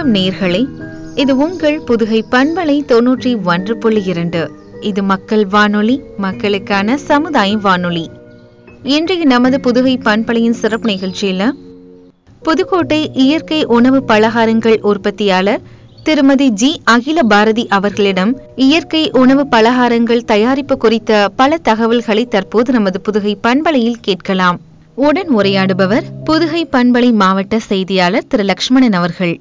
வணக்கம் நேர்களே இது உங்கள் புதுகை பண்பலை தொன்னூற்றி ஒன்று புள்ளி இரண்டு இது மக்கள் வானொலி மக்களுக்கான சமுதாய வானொலி இன்றைய நமது புதுகை பண்பலையின் சிறப்பு நிகழ்ச்சியில புதுக்கோட்டை இயற்கை உணவு பலகாரங்கள் உற்பத்தியாளர் திருமதி ஜி அகில பாரதி அவர்களிடம் இயற்கை உணவு பலகாரங்கள் தயாரிப்பு குறித்த பல தகவல்களை தற்போது நமது புதுகை பண்பலையில் கேட்கலாம் உடன் உரையாடுபவர் புதுகை பண்பலை மாவட்ட செய்தியாளர் திரு லக்ஷ்மணன் அவர்கள்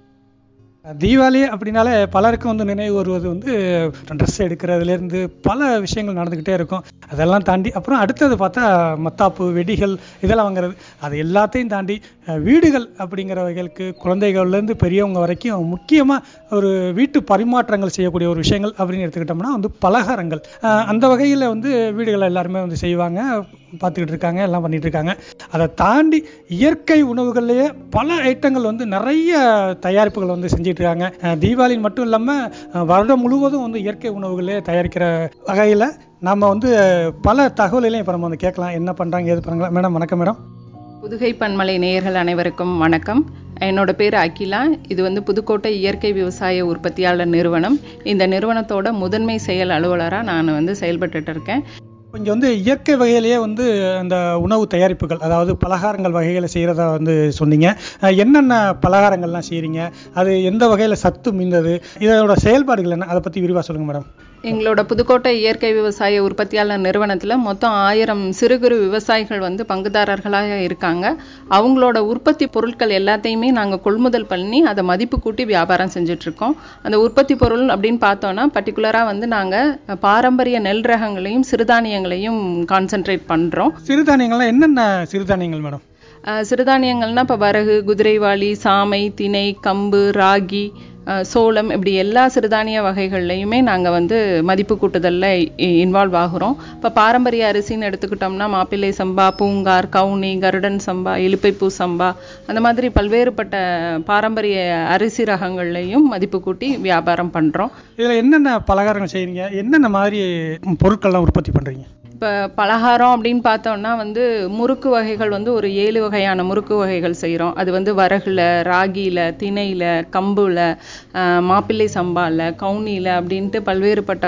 தீபாவளி அப்படின்னாலே பலருக்கும் வந்து நினைவு வருவது வந்து ட்ரெஸ் எடுக்கிறதுலேருந்து பல விஷயங்கள் நடந்துக்கிட்டே இருக்கும் அதெல்லாம் தாண்டி அப்புறம் அடுத்தது பார்த்தா மத்தாப்பு வெடிகள் இதெல்லாம் வாங்குறது அது எல்லாத்தையும் தாண்டி அஹ், வீடுகள் அப்படிங்கிற வகைகளுக்கு குழந்தைகள்லேருந்து பெரியவங்க வரைக்கும் முக்கியமாக ஒரு வீட்டு பரிமாற்றங்கள் செய்யக்கூடிய ஒரு விஷயங்கள் அப்படின்னு எடுத்துக்கிட்டோம்னா வந்து பலகாரங்கள் அஹ், அந்த வகையில் வந்து வீடுகள் எல்லாருமே வந்து செய்வாங்க பார்த்துக்கிட்டு இருக்காங்க எல்லாம் பண்ணிட்டு இருக்காங்க அதை தாண்டி இயற்கை உணவுகள்லேயே பல ஐட்டங்கள் வந்து நிறைய தயாரிப்புகள் வந்து செஞ்சுட்டு இருக்காங்க அஹ் தீபாவளி மட்டும் இல்லாமல் வருடம் முழுவதும் வந்து இயற்கை உணவுகளே தயாரிக்கிற வகையில் நம்ம வந்து பல தகவல்களையும் இப்போ நம்ம வந்து கேட்கலாம் என்ன பண்ணுறாங்க ஏது பண்ணுறாங்க மேடம் வணக்கம் மேடம் புதுகை பன்மலை நேயர்கள் அனைவருக்கும் வணக்கம் என்னோட பேர் அகிலா இது வந்து புதுக்கோட்டை இயற்கை விவசாய உற்பத்தியாளர் நிறுவனம் இந்த நிறுவனத்தோட முதன்மை செயல் அலுவலராக நான் வந்து செயல்பட்டுட்டு இருக்கேன் இங்கே வந்து இயற்கை வகையிலேயே வந்து அந்த உணவு தயாரிப்புகள் அதாவது பலகாரங்கள் வகைகளை செய்கிறதா வந்து சொன்னீங்க அஹ் என்னென்ன பலகாரங்கள்லாம் செய்கிறீங்க அது எந்த வகையில் சத்து மிந்தது இதோட செயல்பாடுகள் என்ன அதை பற்றி விரிவாக சொல்லுங்கள் மேடம் எங்களோட புதுக்கோட்டை இயற்கை விவசாய உற்பத்தியாளர் நிறுவனத்தில் மொத்தம் ஆயிரம் சிறு குறு விவசாயிகள் வந்து பங்குதாரர்களாக இருக்காங்க அவங்களோட உற்பத்தி பொருட்கள் எல்லாத்தையுமே நாங்கள் கொள்முதல் பண்ணி அதை மதிப்பு கூட்டி வியாபாரம் செஞ்சுட்டு இருக்கோம் அந்த உற்பத்தி பொருள் அப்படின்னு பார்த்தோன்னா பர்டிகுலராக வந்து நாங்கள் பாரம்பரிய நெல் ரகங்களையும் சிறுதானியங்களையும் கான்சென்ட்ரேட் பண்ணுறோம் சிறுதானியங்கள்லாம் என்னென்ன சிறுதானியங்கள் மேடம் அஹ் சிறுதானியங்கள்னா இப்போ வரகு குதிரைவாளி சாமை திணை கம்பு ராகி அஹ் சோளம் இப்படி எல்லா சிறுதானிய வகைகள்லையுமே நாங்கள் வந்து மதிப்பு கூட்டுதலில் இன்வால்வ் ஆகுறோம் இப்போ பாரம்பரிய அரிசின்னு எடுத்துக்கிட்டோம்னா மாப்பிள்ளை சம்பா பூங்கார் கவுனி கருடன் சம்பா இலுப்பைப்பூ சம்பா அந்த மாதிரி பல்வேறுபட்ட பாரம்பரிய அரிசி ரகங்கள்லையும் மதிப்பு கூட்டி வியாபாரம் பண்ணுறோம் இதில் என்னென்ன பலகாரங்கள் செய்கிறீங்க என்னென்ன மாதிரி பொருட்கள்லாம் உற்பத்தி பண்ணுறீங்க இப்போ பலகாரம் அப்படின்னு பார்த்தோம்னா வந்து முறுக்கு வகைகள் வந்து ஒரு ஏழு வகையான முறுக்கு வகைகள் செய்கிறோம் அது வந்து வரகுல ராகியில் திணையில் கம்புல ஆஹ் மாப்பிள்ளை சம்பாவில் கவுனியில் அப்படின்ட்டு பல்வேறுபட்ட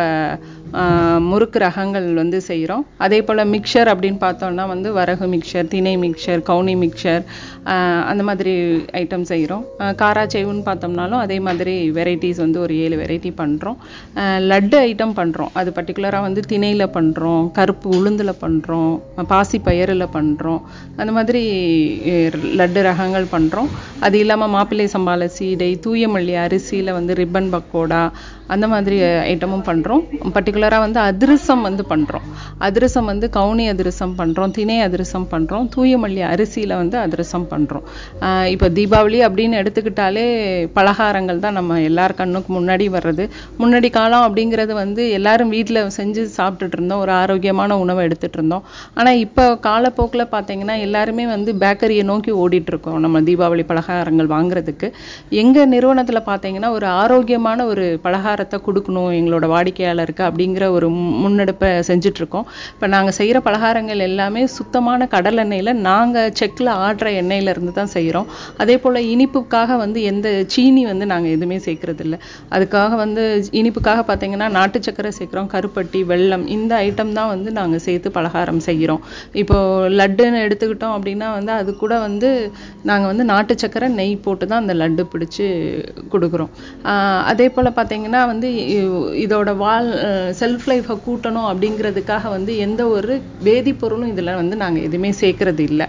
ஆஹ் முறுக்கு ரகங்கள் வந்து செய்கிறோம் அதே போல் மிக்சர் அப்படின்னு பார்த்தோம்னா வந்து வரகு மிக்சர் திணை மிக்சர் கவுனி மிக்சர் ஆஹ் அந்த மாதிரி ஐட்டம் செய்கிறோம் காராச்சேவுன்னு பார்த்தோம்னாலும் அதே மாதிரி வெரைட்டிஸ் வந்து ஒரு ஏழு வெரைட்டி பண்ணுறோம் லட்டு ஐட்டம் பண்ணுறோம் அது பர்டிகுலராக வந்து திணையில் பண்ணுறோம் கருப்பு உளுந்தில் பண்ணுறோம் பாசி பயிரில் பண்ணுறோம் அந்த மாதிரி அஹ், லட்டு ரகங்கள் பண்ணுறோம் அது இல்லாமல் மாப்பிள்ளை சம்பால சீடை தூயமல்லி அரிசியில் வந்து ரிப்பன் பக்கோடா அந்த மாதிரி ஐட்டமும் பண்ணுறோம் பர்டிகுலராக வந்து அதிரசம் வந்து பண்ணுறோம் அதிரசம் வந்து கவுனி அதிரசம் பண்ணுறோம் திணை அதிரசம் பண்ணுறோம் தூயமல்லி அரிசியில் வந்து அதிரசம் பண்ணுறோம் இப்போ தீபாவளி அப்படின்னு எடுத்துக்கிட்டாலே பலகாரங்கள் தான் நம்ம எல்லார் கண்ணுக்கு முன்னாடி வர்றது முன்னாடி காலம் அப்படிங்கிறது வந்து எல்லாரும் வீட்டில் செஞ்சு சாப்பிட்டுட்டு இருந்தோம் ஒரு ஆரோக்கியமான உணவை எடுத்துட்டு இருந்தோம் ஆனால் இப்போ காலப்போக்கில் பார்த்தீங்கன்னா எல்லாருமே வந்து பேக்கரியை நோக்கி ஓடிட்டு இருக்கோம் நம்ம தீபாவளி பலகாரங்கள் வாங்குறதுக்கு எங்கள் நிறுவனத்தில் பார்த்தீங்கன்னா ஒரு ஆரோக்கியமான ஒரு பலகாரத்தை கொடுக்கணும் எங்களோட வாடிக்கையாளருக்கு அப்படிங்கிற ஒரு மு- முன்னெடுப்பை செஞ்சுட்டு இருக்கோம் இப்போ நாங்கள் செய்கிற பலகாரங்கள் எல்லாமே சுத்தமான கடல் எண்ணெயில் நாங்கள் செக்கில் ஆடுற எண்ணெயில இருந்து தான் செய்கிறோம் அதே போல் இனிப்புக்காக வந்து எந்த சீனி வந்து நாங்கள் எதுவுமே சேர்க்கறது இல்ல அதுக்காக வந்து இனிப்புக்காக பார்த்தீங்கன்னா நாட்டு சக்கரை சேர்க்குறோம் கருப்பட்டி வெல்லம் இந்த ஐட்டம் தான் வந்து நாங்கள் சேர்த்து பலகாரம் செய்கிறோம் இப்போ லட்டுன்னு எடுத்துக்கிட்டோம் அப்படின்னா வந்து அது கூட வந்து நாங்கள் வந்து நாட்டு சக்கரை நெய் போட்டு தான் அந்த லட்டு பிடிச்சு கொடுக்குறோம் ஆஹ் அதே போல் பார்த்தீங்கன்னா வந்து இ- இதோட வால் செல்ஃப் லைஃபை கூட்டணும் அப்படிங்கிறதுக்காக வந்து எந்த ஒரு வேதிப்பொருளும் இதில் வந்து நாங்கள் எதுவுமே சேர்க்கறது இல்லை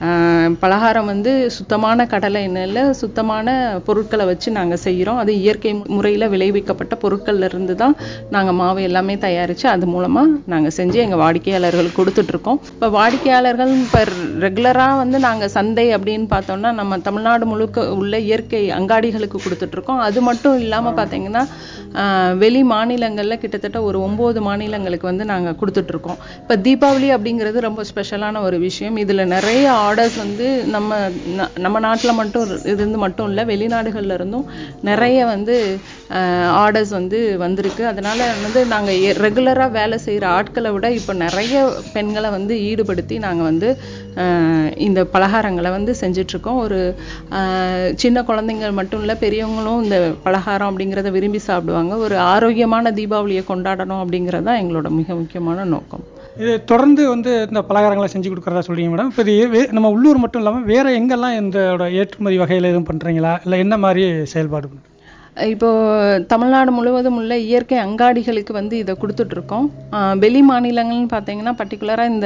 பலகாரம் வந்து சுத்தமான கடலை எண்ணெயில் சுத்தமான பொருட்களை வச்சு நாங்கள் செய்கிறோம் அது இயற்கை முறையில் விளைவிக்கப்பட்ட பொருட்கள்ல இருந்து தான் நாங்கள் மாவு எல்லாமே தயாரித்து அது மூலமாக நாங்கள் செஞ்சு எங்கள் வாடிக்கையாளர்களுக்கு கொடுத்துட்ருக்கோம் இப்போ வாடிக்கையாளர்கள் இப்போ ரெகுலராக வந்து நாங்கள் சந்தை அப்படின்னு பார்த்தோம்னா நம்ம தமிழ்நாடு முழுக்க உள்ள இயற்கை அங்காடிகளுக்கு கொடுத்துட்ருக்கோம் அது மட்டும் இல்லாமல் பார்த்தீங்கன்னா ஆஹ் வெளி மாநிலங்களில் கிட்டத்தட்ட ஒரு ஒம்பது மாநிலங்களுக்கு வந்து நாங்கள் கொடுத்துட்ருக்கோம் இப்போ தீபாவளி அப்படிங்கிறது ரொம்ப ஸ்பெஷலான ஒரு விஷயம் இதில் நிறைய ஆர்டர்ஸ் வந்து நம்ம ந- நம்ம நாட்டில் மட்டும் இரு- இருந்து மட்டும் இல்லை வெளிநாடுகள்ல இருந்தும் நிறைய வந்து ஆர்டர்ஸ் வந்து வந்திருக்கு அதனால வந்து நாங்கள் ரெகுலராக வேலை செய்கிற ஆட்களை விட இப்போ நிறைய பெண்களை வந்து ஈடுபடுத்தி நாங்கள் வந்து அஹ், இந்த பலகாரங்களை வந்து செஞ்சிட்ருக்கோம் ஒரு அஹ், சின்ன குழந்தைங்க மட்டும் இல்லை பெரியவங்களும் இந்த பலகாரம் அப்படிங்கிறத விரும்பி சாப்பிடுவாங்க ஒரு ஆரோக்கியமான தீபாவளியை கொண்டாடணும் அப்படிங்கிறது தான் எங்களோட மிக முக்கியமான நோக்கம் இது தொடர்ந்து வந்து இந்த பலகாரங்களை செஞ்சு கொடுக்குறதா சொல்றீங்க மேடம் இப்போ இது வே- நம்ம உள்ளூர் மட்டும் இல்லாமல் வேற எங்கெல்லாம் இந்த ஏற்றுமதி வகையில் எதுவும் பண்ணுறீங்களா இல்லை என்ன மாதிரி செயல்பாடு பண்றீங்க? இப்போ தமிழ்நாடு முழுவதும் உள்ள இயற்கை அங்காடிகளுக்கு வந்து இதை கொடுத்துட்டு இருக்கோம் ஆஹ் வெளி மாநிலங்கள்னு பார்த்தீங்கன்னா பர்டிகுலராக இந்த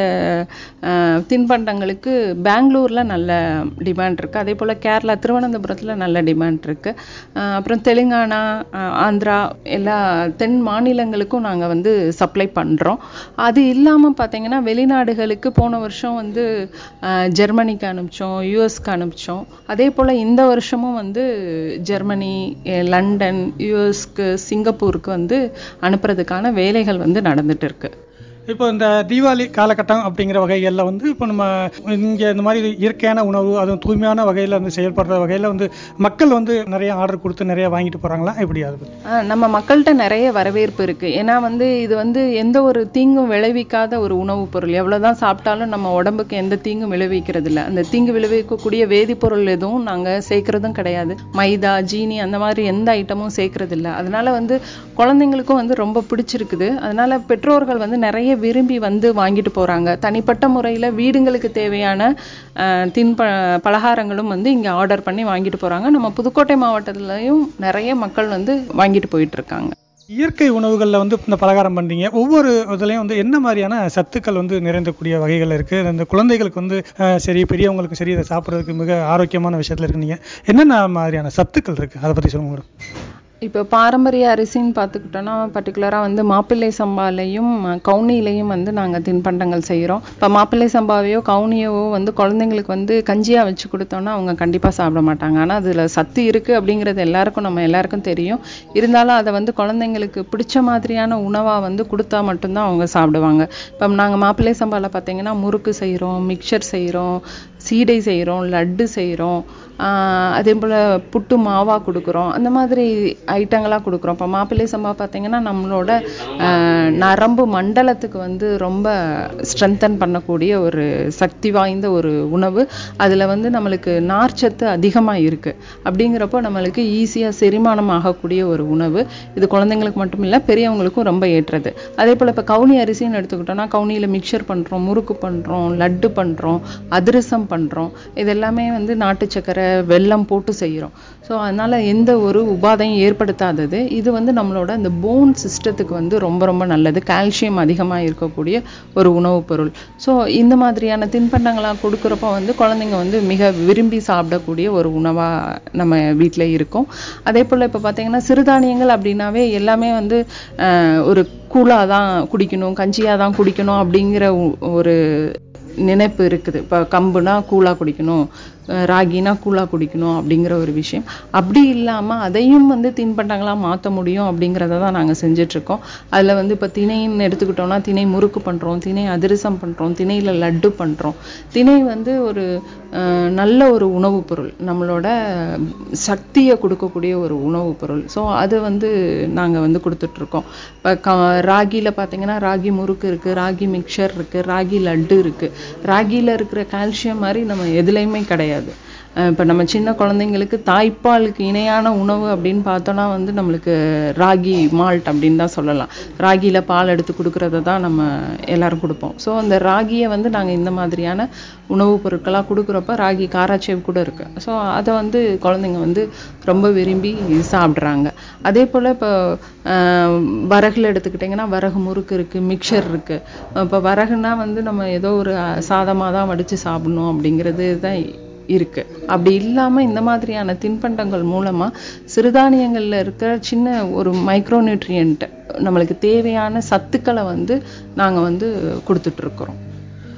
ஆஹ் தின்பண்டங்களுக்கு பெங்களூர்ல நல்ல டிமாண்ட் இருக்கு அதே போல் கேரளா திருவனந்தபுரத்தில் நல்ல டிமாண்ட் இருக்கு ஆஹ் அப்புறம் தெலுங்கானா ஆஹ் ஆந்திரா எல்லா தென் மாநிலங்களுக்கும் நாங்கள் வந்து சப்ளை பண்ணுறோம் அது இல்லாமல் பார்த்தீங்கன்னா வெளிநாடுகளுக்கு போன வருஷம் வந்து ஆஹ் ஜெர்மனிக்கு அனுப்பிச்சோம் யூஎஸ்க்கு அனுப்பிச்சோம் அதே போல் இந்த வருஷமும் வந்து ஜெர்மனி அஹ் லண்டன் யூஎஸ்க்கு சிங்கப்பூருக்கு வந்து அனுப்புறதுக்கான வேலைகள் வந்து நடந்துட்டு இருக்கு இப்போ இந்த தீபாவளி காலகட்டம் அப்படிங்கிற வகைகளில் வந்து இப்போ நம்ம இங்கே இந்த மாதிரி இயற்கையான உணவு அதுவும் தூய்மையான வகையில் வந்து செயல்படுற வகையில் வந்து மக்கள் வந்து நிறைய ஆர்டர் கொடுத்து நிறைய வாங்கிட்டு போகிறாங்களா எப்படி அது பத்தி? ஆஹ் நம்ம மக்கள்கிட்ட நிறைய வரவேற்பு இருக்கு ஏன்னா வந்து இது வந்து எந்த ஒரு தீங்கும் விளைவிக்காத ஒரு உணவுப் பொருள் எவ்வளவுதான் சாப்பிட்டாலும் நம்ம உடம்புக்கு எந்த தீங்கும் விளைவிக்கிறது இல்ல அந்த தீங்கு விளைவிக்கக்கூடிய வேதிப்பொருள் எதுவும் நாங்க சேர்க்கறதும் கிடையாது மைதா ஜீனி அந்த மாதிரி எந்த ஐட்டமும் சேர்க்கறது இல்ல அதனால வந்து குழந்தைங்களுக்கும் வந்து ரொம்ப பிடிச்சிருக்குது அதனால பெற்றோர்கள் வந்து நிறைய விரும்பி வந்து வாங்கிட்டு போறாங்க தனிப்பட்ட முறையில வீடுங்களுக்கு தேவையான ஆஹ் தின் ப பலகாரங்களும் வந்து இங்க ஆர்டர் பண்ணி வாங்கிட்டு போறாங்க நம்ம புதுக்கோட்டை மாவட்டத்திலயும் நிறைய மக்கள் வந்து வாங்கிட்டு போயிட்டு இருக்காங்க இயற்கை உணவுகளில் வந்து இந்த பலகாரம் பண்ணுறீங்க ஒவ்வொரு இதுலேயும் வந்து என்ன மாதிரியான சத்துக்கள் வந்து நிறைந்தக்கூடிய வகைகள் இருக்குது அந்த குழந்தைகளுக்கு வந்து அஹ், சரி பெரியவங்களுக்கும் சரி இதை சாப்பிட்றதுக்கு மிக ஆரோக்கியமான விஷயத்தில் இருக்கீங்க என்னென்ன மாதிரியான சத்துக்கள் இருக்குது அதை பற்றி சொல்லுங்க மேடம் இப்போ பாரம்பரிய அரிசின்னு பார்த்துக்கிட்டோம்னா பர்டிகுலராக வந்து மாப்பிள்ளை சம்பாலையும் அஹ், கவுனிலையும் வந்து நாங்கள் தின்பண்டங்கள் செய்கிறோம் இப்போ மாப்பிள்ளை சம்பாவையோ கவுனியவோ வந்து குழந்தைங்களுக்கு வந்து கஞ்சியாக வச்சு கொடுத்தோம்னா அவங்க கண்டிப்பாக சாப்பிட மாட்டாங்க ஆனால் அதில் சத்து இருக்குது அப்படிங்கிறது எல்லாருக்கும் நம்ம எல்லாருக்கும் தெரியும் இருந்தாலும் அதை வந்து குழந்தைங்களுக்கு பிடிச்ச மாதிரியான உணவாக வந்து கொடுத்தா மட்டும்தான் அவங்க சாப்பிடுவாங்க இப்போ நாங்கள் மாப்பிள்ளை சம்பாவில் பார்த்தீங்கன்னா முறுக்கு செய்கிறோம் மிக்சர் செய்கிறோம் சீடை செய்கிறோம் லட்டு செய்கிறோம் அதே போல் புட்டு மாவா கொடுக்குறோம் அந்த மாதிரி ஐட்டங்களாக கொடுக்குறோம் இப்போ மாப்பிள்ளை சம்பா பார்த்தீங்கன்னா நம்மளோட ஆஹ், நரம்பு மண்டலத்துக்கு வந்து ரொம்ப ஸ்ட்ரென்தன் பண்ணக்கூடிய ஒரு சக்தி வாய்ந்த ஒரு உணவு அதில் வந்து நம்மளுக்கு நார்ச்சத்து அதிகமாக இருக்குது அப்படிங்கிறப்போ நம்மளுக்கு ஈஸியாக செரிமானம் ஆகக்கூடிய ஒரு உணவு இது குழந்தைங்களுக்கு மட்டும் இல்லை பெரியவங்களுக்கும் ரொம்ப ஏற்றது அதே போல் இப்போ கவுனி அரிசின்னு எடுத்துக்கிட்டோம்னா கவுனியில் மிக்சர் பண்ணுறோம் முறுக்கு பண்ணுறோம் லட்டு பண்ணுறோம் அதிரசம் பண்ணுறோம் இது எல்லாமே வந்து நாட்டு சக்கரை வெல்லம் போட்டு செய்கிறோம் ஸோ அதனால எந்த ஒரு உபாதையும் ஏற்படுத்தாதது இது வந்து நம்மளோட அந்த போன் சிஸ்டத்துக்கு வந்து ரொம்ப ரொம்ப நல்லது கால்சியம் அதிகமாக இருக்கக்கூடிய ஒரு உணவுப் பொருள் ஸோ இந்த மாதிரியான தின்பண்டங்களாக கொடுக்குறப்போ வந்து குழந்தைங்க வந்து மிக விரும்பி சாப்பிடக்கூடிய ஒரு உணவாக நம்ம வீட்டில் இருக்கும் அதே போல் இப்போ பார்த்தீங்கன்னா சிறுதானியங்கள் அப்படின்னாவே எல்லாமே வந்து ஆஹ், ஒரு கூழாக தான் குடிக்கணும் கஞ்சியாக தான் குடிக்கணும் அப்படிங்கிற ஒ- ஒரு நினைப்பு இருக்குது இப்போ கம்புனா கூழா குடிக்கணும் அஹ் ராகினா கூழா குடிக்கணும் அப்படிங்கிற ஒரு விஷயம் அப்படி இல்லாமல் அதையும் வந்து தின்பண்டங்களாக மாற்ற முடியும் அப்படிங்கிறத தான் நாங்கள் செஞ்சிட்ருக்கோம் அதில் வந்து இப்போ திணைன்னு எடுத்துக்கிட்டோம்னா திணை முறுக்கு பண்ணுறோம் திணை அதிரசம் பண்ணுறோம் திணையில் லட்டு பண்ணுறோம் திணை வந்து ஒரு அஹ், நல்ல ஒரு உணவுப் பொருள் நம்மளோட சக்தியை கொடுக்கக்கூடிய ஒரு உணவுப் பொருள் ஸோ அது வந்து நாங்கள் வந்து கொடுத்துட்ருக்கோம் இப்போ க ராகியில் பார்த்தீங்கன்னா ராகி முறுக்கு இருக்குது ராகி மிக்சர் இருக்குது ராகி லட்டு இருக்குது ராகியில் இருக்கிற கால்சியம் மாதிரி நம்ம எதுலேயுமே கிடையாது அஹ் இப்ப நம்ம சின்ன குழந்தைங்களுக்கு தாய்ப்பாலுக்கு இணையான உணவு அப்படின்னு பார்த்தோம்னா வந்து நம்மளுக்கு ராகி மால்ட் அப்படின்னு தான் சொல்லலாம் ராகியில பால் எடுத்து கொடுக்கறத தான் நம்ம எல்லாரும் கொடுப்போம் ஸோ அந்த ராகியை வந்து நாங்க இந்த மாதிரியான உணவுப் பொருட்களா கொடுக்குறப்ப ராகி காராச்சேவ் கூட இருக்கு ஸோ அதை வந்து குழந்தைங்க வந்து ரொம்ப விரும்பி சாப்பிட்றாங்க அதே போல இப்போ ஆஹ் வரகுல எடுத்துக்கிட்டிங்கன்னா வரகு முறுக்கு இருக்கு மிக்சர் இருக்கு இப்போ வரகுனா வந்து நம்ம ஏதோ ஒரு சாதமாக தான் வடிச்சு சாப்பிடணும் அப்படிங்கிறது தான் இருக்கு அப்படி இல்லாம இந்த மாதிரியான தின்பண்டங்கள் மூலமா சிறுதானியங்கள்ல இருக்கிற சின்ன ஒரு மைக்ரோ நியூட்ரியன்ட் நம்மளுக்கு தேவையான சத்துக்களை வந்து நாங்க வந்து கொடுத்துட்டு இருக்கிறோம்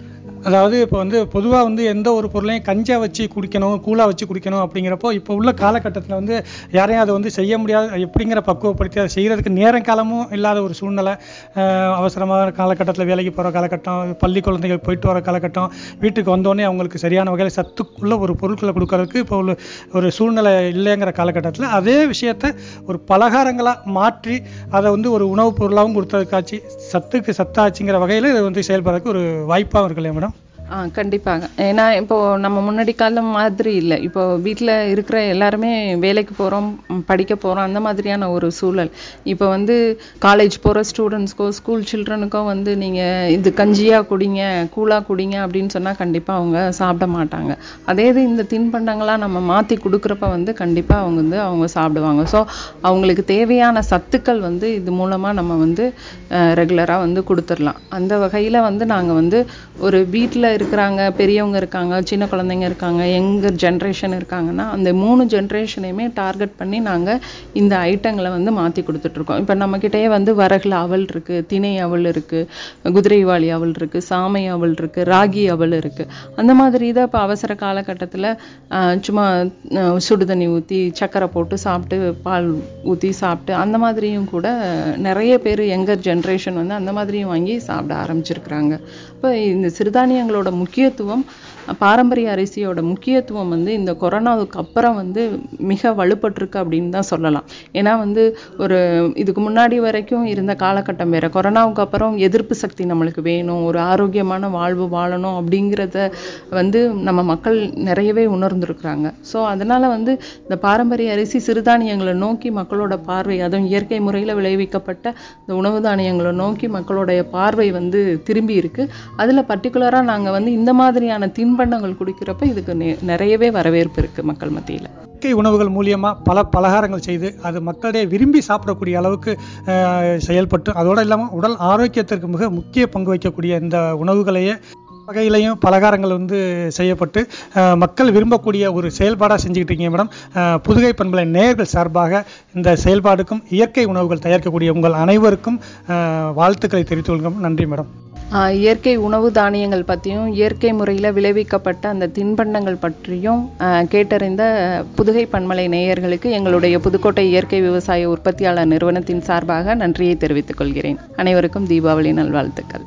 அதாவது இப்போ வந்து பொதுவாக வந்து எந்த ஒரு பொருளையும் கஞ்சா வச்சு குடிக்கணும் கூழா வச்சு குடிக்கணும் அப்படிங்கிறப்போ இப்போ உள்ள காலகட்டத்தில் வந்து யாரையும் அதை வந்து செய்ய முடியாது எப்படிங்கிற பக்குவப்படுத்தி அதை செய்கிறதுக்கு நேரம் காலமும் இல்லாத ஒரு சூழ்நிலை அஹ் அவசரமான காலகட்டத்தில் வேலைக்கு போகிற காலகட்டம் பள்ளி குழந்தைகள் போயிட்டு வர காலகட்டம் வீட்டுக்கு வந்தோடனே அவங்களுக்கு சரியான வகையில் சத்துக்குள்ள ஒரு பொருட்களை கொடுக்கறதுக்கு இப்போ உள்ள ஒரு சூழ்நிலை இல்லைங்கிற காலகட்டத்தில் அதே விஷயத்த ஒரு பலகாரங்களாக மாற்றி அதை வந்து ஒரு உணவுப் பொருளாகவும் கொடுத்ததுக்காச்சு சத்துக்கு சத்தாச்சுங்கிற வகையில் இது வந்து செயல்படுறதுக்கு ஒரு வாய்ப்பாகவும் இருக்கு இல்லையா மேடம் ஆ கண்டிப்பாக ஏன்னா இப்போ நம்ம முன்னாடி காலம் மாதிரி இல்லை இப்போ வீட்டில் இருக்கிற எல்லாருமே வேலைக்கு போகிறோம் படிக்க போகிறோம் அந்த மாதிரியான ஒரு சூழல் இப்போ வந்து காலேஜ் போகிற ஸ்டூடெண்ட்ஸ்க்கோ ஸ்கூல் சில்ட்ரனுக்கோ வந்து நீங்கள் இது கஞ்சியாக குடிங்க கூழாக குடிங்க அப்படின்னு சொன்னால் கண்டிப்பாக அவங்க சாப்பிட மாட்டாங்க அதே இது இந்த தின்பண்டங்களாக நம்ம மாற்றி கொடுக்குறப்ப வந்து கண்டிப்பாக அவங்க வந்து அவங்க சாப்பிடுவாங்க ஸோ அவங்களுக்கு தேவையான சத்துக்கள் வந்து இது மூலமாக நம்ம வந்து ரெகுலராக வந்து கொடுத்துடலாம் அந்த வகையில் வந்து நாங்கள் வந்து ஒரு வீட்டில் இருக்கிறாங்க பெரியவங்க இருக்காங்க சின்ன குழந்தைங்க இருக்காங்க யங்கர் ஜென்ரேஷன் இருக்காங்கன்னா அந்த மூணு ஜென்ரேஷனையுமே டார்கெட் பண்ணி நாங்கள் இந்த ஐட்டங்களை வந்து மாற்றி கொடுத்துட்ருக்கோம் இப்போ நம்மக்கிட்டயே வந்து வரகுல அவல் இருக்குது திணை அவல் இருக்குது குதிரைவாளி அவல் இருக்குது சாமை அவல் இருக்குது ராகி அவல் இருக்குது அந்த மாதிரி தான் இப்போ அவசர காலகட்டத்தில் சும்மா அஹ், சுடுதண்ணி ஊற்றி சக்கரை போட்டு சாப்பிட்டு பால் ஊற்றி சாப்பிட்டு அந்த மாதிரியும் கூட நிறைய பேர் யங்கர் ஜென்ரேஷன் வந்து அந்த மாதிரியும் வாங்கி சாப்பிட ஆரம்பிச்சிருக்கிறாங்க இப்போ இந்த சிறுதானியங்களோட முக்கியத்துவம் பாரம்பரிய அரிசியோட முக்கியத்துவம் வந்து இந்த கொரோனாவுக்கு அப்புறம் வந்து மிக வலுப்பட்டிருக்கு அப்படின்னு தான் சொல்லலாம் ஏன்னா வந்து ஒரு இதுக்கு முன்னாடி வரைக்கும் இருந்த காலகட்டம் வேற கொரோனாவுக்கு அப்புறம் எதிர்ப்பு சக்தி நம்மளுக்கு வேணும் ஒரு ஆரோக்கியமான வாழ்வு வாழணும் அப்படிங்கிறத வந்து நம்ம மக்கள் நிறையவே உணர்ந்திருக்கிறாங்க ஸோ அதனால வந்து இந்த பாரம்பரிய அரிசி சிறுதானியங்களை நோக்கி மக்களோட பார்வை அதுவும் இயற்கை முறையில் விளைவிக்கப்பட்ட இந்த உணவு தானியங்களை நோக்கி மக்களுடைய பார்வை வந்து திரும்பி இருக்கு அதுல பர்டிகுலரா நாங்க வந்து இந்த மாதிரியான தின்பண்டங்கள் குடிக்கிறப்ப இதுக்கு நெ- நிறையவே வரவேற்பு இருக்கு மக்கள் மத்தியில இயற்கை உணவுகள் மூலியமா பல பலகாரங்கள் செய்து அது மக்களிடையே விரும்பி சாப்பிடக்கூடிய அளவுக்கு அஹ், செயல்பட்டு அதோடு இல்லாமல் உடல் ஆரோக்கியத்திற்கு மிக முக்கிய பங்கு வகிக்கக்கூடிய இந்த உணவுகளையே வகையிலையும் பலகாரங்கள் வந்து செய்யப்பட்டு அஹ், மக்கள் விரும்பக்கூடிய ஒரு செயல்பாடாக செஞ்சுக்கிட்டு இருக்கீங்க மேடம் அஹ், புதுகை பண்பலை நேயர்கள் சார்பாக இந்த செயல்பாடுக்கும் இயற்கை உணவுகள் தயாரிக்கக்கூடிய உங்கள் அனைவருக்கும் அஹ், வாழ்த்துக்களை தெரிவித்துக் கொள்கிறோம் நன்றி மேடம் ஆஹ் இயற்கை உணவு தானியங்கள் பற்றியும் இயற்கை முறையில் விளைவிக்கப்பட்ட அந்த தின்பண்டங்கள் பற்றியும் ஆஹ் கேட்டறிந்த புதுகை பன்மலை நேயர்களுக்கு எங்களுடைய புதுக்கோட்டை இயற்கை விவசாய உற்பத்தியாளர் நிறுவனத்தின் சார்பாக நன்றியை தெரிவித்துக் கொள்கிறேன் அனைவருக்கும் தீபாவளி நல்வாழ்த்துக்கள்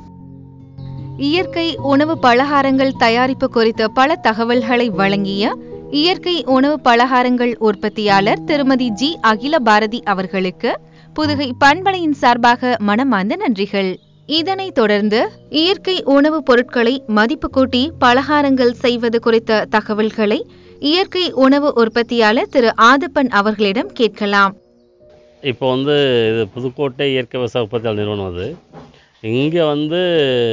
இயற்கை உணவு பலகாரங்கள் தயாரிப்பு குறித்த பல தகவல்களை வழங்கிய இயற்கை உணவு பலகாரங்கள் உற்பத்தியாளர் திருமதி ஜி அகில பாரதி அவர்களுக்கு புதுகை பண்பலையின் சார்பாக மனமார்ந்த நன்றிகள் இதனைத் தொடர்ந்து இயற்கை உணவுப் பொருட்களை மதிப்பு கூட்டி பலகாரங்கள் செய்வது குறித்த தகவல்களை இயற்கை உணவு உற்பத்தியாளர் திரு ஆதப்பன் அவர்களிடம் கேட்கலாம் இப்போ வந்து இது புதுக்கோட்டை இயற்கை விவசாய உற்பத்தியாளர் நிறுவனம் அது இங்கே வந்து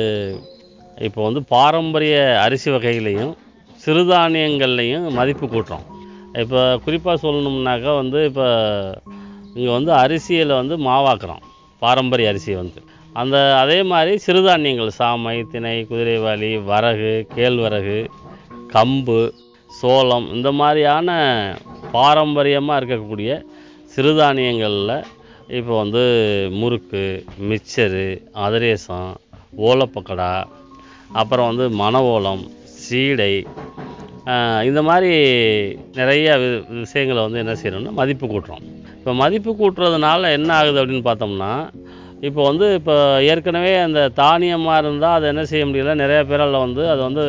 இப்போ வந்து பாரம்பரிய அரிசி வகைகளையும் சிறுதானியங்கள்லையும் மதிப்பு கூட்டுறோம் இப்போ குறிப்பாக சொல்லணும்னாக்கா வந்து இப்போ இங்கே வந்து அரிசியில் வந்து மாவாக்குறோம் பாரம்பரிய அரிசியை வந்து அந்த அதே மாதிரி சிறுதானியங்கள் சாமை திணை குதிரைவாலி வரகு கேழ்வரகு கம்பு சோளம் இந்த மாதிரியான பாரம்பரியமாக இருக்கக்கூடிய சிறுதானியங்களில் இப்போ வந்து முறுக்கு மிச்சரு அதிரேசம் ஓலப்பக்கடா அப்புறம் வந்து மண ஓலம் சீடை ஆஹ் இந்த மாதிரி நிறைய வி- விஷயங்களை வந்து என்ன செய்யறோம்னா மதிப்பு கூட்டுறோம் இப்போ மதிப்பு கூட்டுறதுனால என்ன ஆகுது அப்படின்னு பார்த்தோம்னா இப்போ வந்து இப்போ ஏற்கனவே அந்த தானியமாக இருந்தால் அதை என்ன செய்ய முடியல நிறைய பேரால் வந்து அது வந்து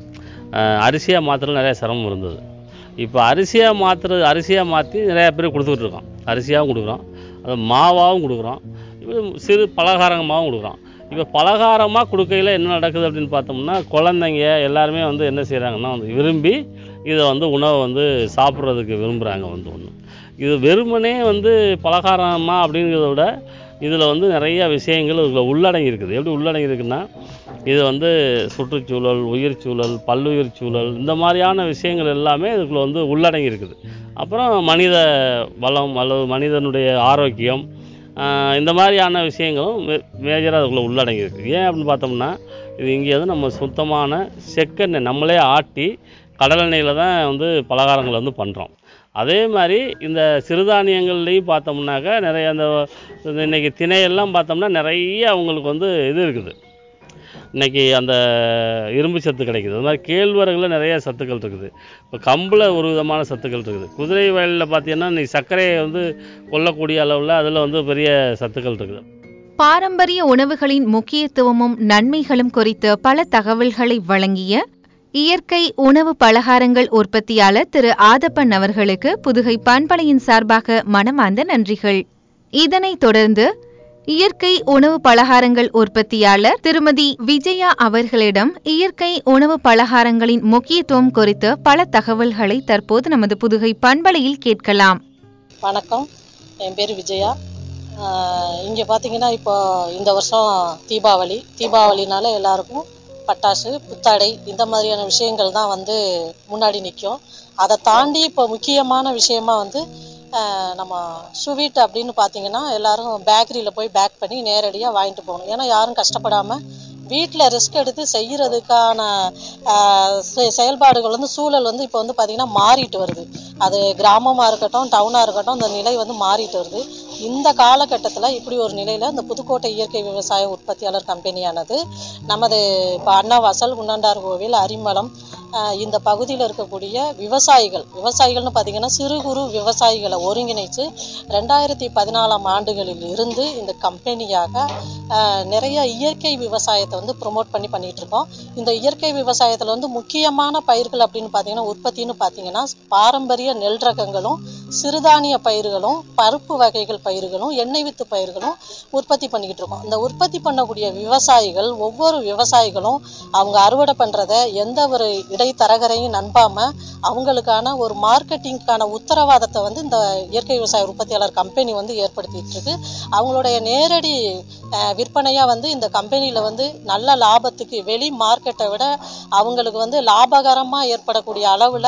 அரிசியாக மாற்றுறது நிறைய சிரமம் இருந்தது இப்போ அரிசியாக மாற்றுறது அரிசியாக மாற்றி நிறைய பேர் கொடுத்துக்கிட்டு இருக்கோம் அரிசியாகவும் கொடுக்குறோம் அது மாவாகவும் கொடுக்குறோம் இப்போ சிறு பலகாரமாகவும் கொடுக்குறோம் இப்போ பலகாரமாக கொடுக்கையில் என்ன நடக்குது அப்படின்னு பார்த்தோம்னா குழந்தைங்க எல்லாருமே வந்து என்ன செய்கிறாங்கன்னா வந்து விரும்பி இதை வந்து உணவை வந்து சாப்பிட்றதுக்கு விரும்புகிறாங்க வந்து ஒன்று இது வெறுமனே வந்து பலகாரமா அப்படிங்கிறத விட இதில் வந்து நிறைய விஷயங்கள் இதில் உள்ளடங்கி இருக்குது எப்படி உள்ளடங்கி இருக்குன்னா இது வந்து சுற்றுச்சூழல் உயிர்ச்சூழல் பல்லுயிர் சூழல் இந்த மாதிரியான விஷயங்கள் எல்லாமே இதுக்குள்ள வந்து உள்ளடங்கி இருக்குது அப்புறம் மனித வளம் அல்லது மனிதனுடைய ஆரோக்கியம் ஆஹ் இந்த மாதிரியான விஷயங்களும் மேஜராக அதுக்குள்ள உள்ளடங்கி இருக்குது ஏன் அப்படின்னு பார்த்தோம்னா இது இங்கே வந்து நம்ம சுத்தமான செக்கெண்ணெய் நம்மளே ஆட்டி கடலெண்ணெயில் தான் வந்து பலகாரங்களை வந்து பண்ணுறோம் அதே மாதிரி இந்த சிறுதானியங்கள்லையும் பார்த்தோம்னாக்கா நிறைய அந்த இந்த இன்னைக்கு திணையெல்லாம் பார்த்தோம்னா நிறைய அவங்களுக்கு வந்து இது இருக்குது இன்னைக்கு அந்த இரும்பு சத்து கிடைக்குது அது மாதிரி கேழ்வரகுல நிறைய சத்துக்கள் இருக்குது இப்போ கம்பில் ஒரு விதமான சத்துக்கள் இருக்குது குதிரை வயலில் பார்த்தீங்கன்னா இன்னைக்கு சர்க்கரையை வந்து கொல்லக்கூடிய அளவில் அதில் வந்து பெரிய சத்துக்கள் இருக்குது பாரம்பரிய உணவுகளின் முக்கியத்துவமும் நன்மைகளும் குறித்து பல தகவல்களை வழங்கிய இயற்கை உணவு பலகாரங்கள் உற்பத்தியாளர் திரு ஆதப்பன் அவர்களுக்கு புதுகை பண்பலையின் சார்பாக மனமார்ந்த நன்றிகள் இதனைத் தொடர்ந்து இயற்கை உணவு பலகாரங்கள் உற்பத்தியாளர் திருமதி விஜயா அவர்களிடம் இயற்கை உணவு பலகாரங்களின் முக்கியத்துவம் குறித்து பல தகவல்களை தற்போது நமது புதுகை பண்பலையில் கேட்கலாம் வணக்கம் என் பேர் விஜயா இங்கே பார்த்தீங்கன்னா இப்போ இந்த வருஷம் தீபாவளி தீபாவளினால எல்லாருக்கும் பட்டாசு புத்தாடை இந்த மாதிரியான விஷயங்கள் தான் வந்து முன்னாடி நிற்கும் அதை தாண்டி இப்போ முக்கியமான விஷயமா வந்து ஆஹ் நம்ம ஸ்வீட் அப்படின்னு பார்த்தீங்கன்னா எல்லாரும் பேக்கரியில் போய் பேக் பண்ணி நேரடியாக வாங்கிட்டு போகணும் ஏன்னா யாரும் கஷ்டப்படாமல் வீட்டில் ரிஸ்க் எடுத்து செய்யறதுக்கான ஆஹ் செ- செயல்பாடுகள் வந்து சூழல் வந்து இப்போ வந்து பார்த்தீங்கன்னா மாறிட்டு வருது அது கிராமமாக இருக்கட்டும் டவுனாக இருக்கட்டும் இந்த நிலை வந்து மாறிட்டு வருது இந்த காலகட்டத்தில் இப்படி ஒரு நிலையில் இந்த புதுக்கோட்டை இயற்கை விவசாய உற்பத்தியாளர் கம்பெனியானது நமது இப்போ அன்னவாசல் குன்னண்டார் கோவில் அரிமளம் ஆஹ் இந்த பகுதியில் இருக்கக்கூடிய விவசாயிகள் விவசாயிகள்னு பார்த்தீங்கன்னா சிறு குறு விவசாயிகளை ஒருங்கிணைச்சு ரெண்டாயிரத்தி பதினாலாம் ஆண்டுகளில் இருந்து இந்த கம்பெனியாக ஆஹ் நிறைய இயற்கை விவசாயத்தை வந்து ப்ரொமோட் பண்ணி பண்ணிட்டு இருக்கோம் இந்த இயற்கை விவசாயத்தில் வந்து முக்கியமான பயிர்கள் அப்படின்னு பார்த்தீங்கன்னா உற்பத்தின்னு பார்த்தீங்கன்னா பாரம்பரிய நெல் ரகங்களும் சிறுதானிய பயிர்களும் பருப்பு வகைகள் பயிர்களும் எண்ணெய் வித்து பயிர்களும் உற்பத்தி பண்ணிக்கிட்டு இருக்கோம் இந்த உற்பத்தி பண்ணக்கூடிய விவசாயிகள் ஒவ்வொரு விவசாயிகளும் அவங்க அறுவடை பண்றத எந்த ஒரு இடைத்தரகரையும் நம்பாம அவங்களுக்கான ஒரு மார்க்கெட்டிங்க்கான உத்தரவாதத்தை வந்து இந்த இயற்கை விவசாய உற்பத்தியாளர் கம்பெனி வந்து ஏற்படுத்திட்டு இருக்கு அவங்களுடைய நேரடி அஹ், விற்பனையா வந்து இந்த கம்பெனியில வந்து நல்ல லாபத்துக்கு வெளி மார்க்கெட்டை விட அவங்களுக்கு வந்து லாபகரமா ஏற்படக்கூடிய அளவுல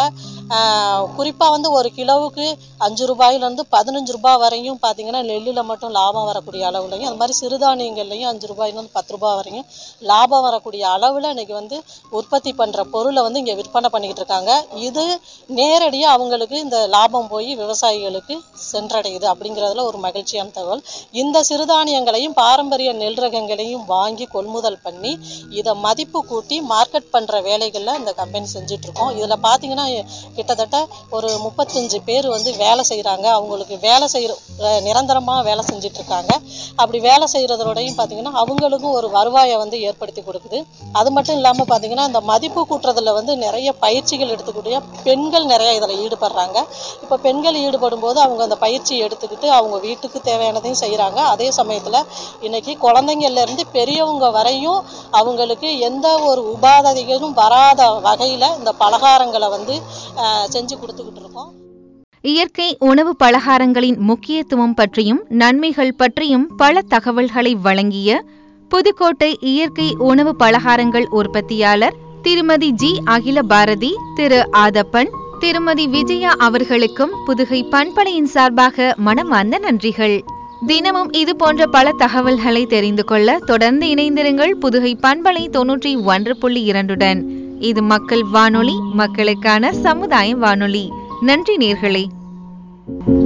ஆஹ் குறிப்பா வந்து ஒரு கிலோவுக்கு அஞ்சு ரூபாயில இருந்து பதினஞ்சு ரூபாய் வரையும் பாத்தீங்கன்னா நெல்லுல மட்டும் லாபம் வரக்கூடிய அளவுலையும் அது மாதிரி சிறுதானியங்கள்லையும் அஞ்சு ரூபாயில இருந்து பத்து ரூபாய் வரையும் லாபம் வரக்கூடிய அளவுல இன்னைக்கு வந்து உற்பத்தி பண்ற பொருளை வந்து இங்க விற்பனை பண்ணிக்கிட்டு இருக்காங்க இது நேரடியா அவங்களுக்கு இந்த லாபம் போய் விவசாயிகளுக்கு சென்றடையுது அப்படிங்கிறதுல ஒரு மகிழ்ச்சியான தகவல் இந்த சிறுதானியங்களையும் பாரம்பரிய நெல் ரகங்களையும் வாங்கி கொள்முதல் பண்ணி இதை மதிப்பு கூட்டி மார்க்கெட் பண்ற வேலைகள்ல இந்த கம்பெனி செஞ்சுட்டு இருக்கோம் இதுல பாத்தீங்கன்னா கிட்டத்தட்ட ஒரு முப்பத்தஞ்சு பேர் வந்து வேலை செய்றாங்க அவங்களுக்கு வேலை செய்யற அஹ் நிரந்தரமா வேலை செஞ்சுட்டு இருக்காங்க அப்படி வேலை செய்யறதோடையும் பாத்தீங்கன்னா அவங்களுக்கும் ஒரு வருவாயை வந்து ஏற்படுத்தி கொடுக்குது அது மட்டும் இல்லாம பாத்தீங்கன்னா இந்த மதிப்பு கூட்டுறதுல வந்து நிறைய பயிற்சிகள் எடுத்துக்கூடிய பெண்கள் நிறைய இதுல ஈடுபடுறாங்க இப்ப பெண்கள் ஈடுபடும் போது அவங்க அந்த பயிற்சி எடுத்துக்கிட்டு அவங்க வீட்டுக்கு தேவையானதையும் செய்றாங்க அதே சமயத்துல இன்னைக்கு குழந்தைங்கள்ல இருந்து பெரியவங்க வரையும் அவங்களுக்கு எந்த ஒரு உபாதைகளும் வராத வகையில இந்த பலகாரங்களை வந்து ஆஹ் செஞ்சு கொடுத்துக்கிட்டு இருக்கோம் இயற்கை உணவு பலகாரங்களின் முக்கியத்துவம் பற்றியும் நன்மைகள் பற்றியும் பல தகவல்களை வழங்கிய புதுக்கோட்டை இயற்கை உணவு பலகாரங்கள் உற்பத்தியாளர் திருமதி ஜி அகில பாரதி திரு ஆதப்பன் திருமதி விஜயா அவர்களுக்கும் புதுகை பண்பலையின் சார்பாக மனமார்ந்த நன்றிகள் தினமும் இது போன்ற பல தகவல்களை தெரிந்து கொள்ள தொடர்ந்து இணைந்திருங்கள் புதுகை பண்பலை தொன்னூற்றி ஒன்று புள்ளி இரண்டுடன் இது மக்கள் வானொலி மக்களுக்கான சமுதாய வானொலி நன்றி நேர்களே